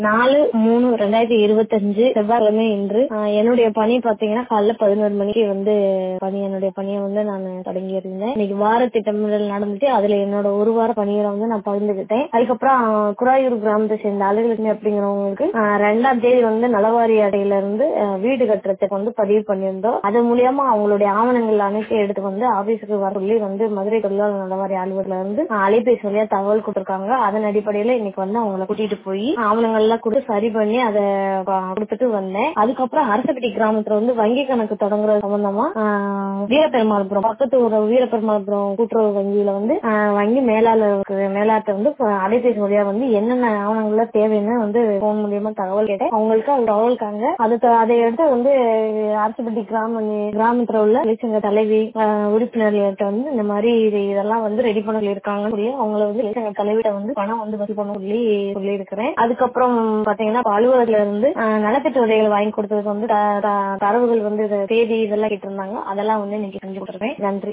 நாலு மூணு ரெண்டாயிரத்தி இருபத்தஞ்சு செவ்வாய்க்கிழமை இன்று ஆஹ் என்னுடைய பணி பாத்தீங்கன்னா காலைல பதினோரு மணிக்கு வந்து பணி என்னுடைய பணியை வந்து நான் தொடங்கி இருந்தேன் இன்னைக்கு வார திட்டமிடல் நடந்துட்டு அதுல என்னோட ஒரு வார பணிகளை வந்து நான் பகிர்ந்துகிட்டேன் அதுக்கப்புறம் குராயூர் கிராமத்தை சேர்ந்த அலுவலகம் அப்படிங்கிறவங்களுக்கு ஆஹ் ரெண்டாம் தேதி வந்து நலவாரி அடையில இருந்து ஆஹ் வீடு கட்டுறதுக்கு வந்து பதிவு பண்ணியிருந்தோம் அது மூலியமா அவங்களுடைய ஆவணங்கள் அனைத்தையும் எடுத்து வந்து ஆபீஸுக்கு வர சொல்லி வந்து மதுரை தொழிலாளர் நலவாரி அலுவலகத்துல இருந்து ஆஹ் அலைபேசி வழியா தகவல் கொடுத்திருக்காங்க அதன் அடிப்படையில இன்னைக்கு வந்து அவங்கள கூட்டிட்டு போய் ஆவணங்கள் எல்லாம் கொடுத்து சரி பண்ணி அதை கொடுத்துட்டு வந்தேன் அதுக்கப்புறம் அரசப்பட்டி கிராமத்துல வந்து வங்கி கணக்கு தொடங்குறது சம்பந்தமா ஆஹ் வீரபெருமாள்புரம் பக்கத்து ஒரு வீரபெருமாள்புரம் கூட்டுறவு வங்கியில வந்து ஆஹ் வங்கி மேலாளருக்கு மேலாளர்ட்ட வந்து அலைபேசி வழியா வந்து என்னென்ன ஆவணங்கள்லாம் தேவைன்னு வந்து போன் மூலியமா தகவல் கேட்டேன் அவங்களுக்கு அது தகவல்காங்க அது அதை எடுத்து வந்து அரசப்பட்டி கிராம கிராமத்துல உள்ள இளைச்சங்க தலைவி ஆஹ் உறுப்பினர்கள்ட்ட வந்து இந்த மாதிரி இது இதெல்லாம் வந்து ரெடி பண்ண சொல்லியிருக்காங்கன்னு சொல்லி அவங்கள வந்து இளைச்சங்க தலைவிட்ட வந்து பணம் வந்து வசூல் பண்ண சொல்லி சொல்லி இருக்கிறேன் அதுக்கப்புறம் பாத்தீங்கன்னா இப்ப அலுவலகத்துல இருந்து ஆஹ் நலத்திட்ட உதவிகள் வாங்கி கொடுத்ததுக்கு வந்து த- த- தரவுகள் வந்து இது தேதி இதெல்லாம் கேட்டிருந்தாங்க அதெல்லாம் வந்து இன்னைக்கு செஞ்சு கொடுத்துருக்கேன் நன்றி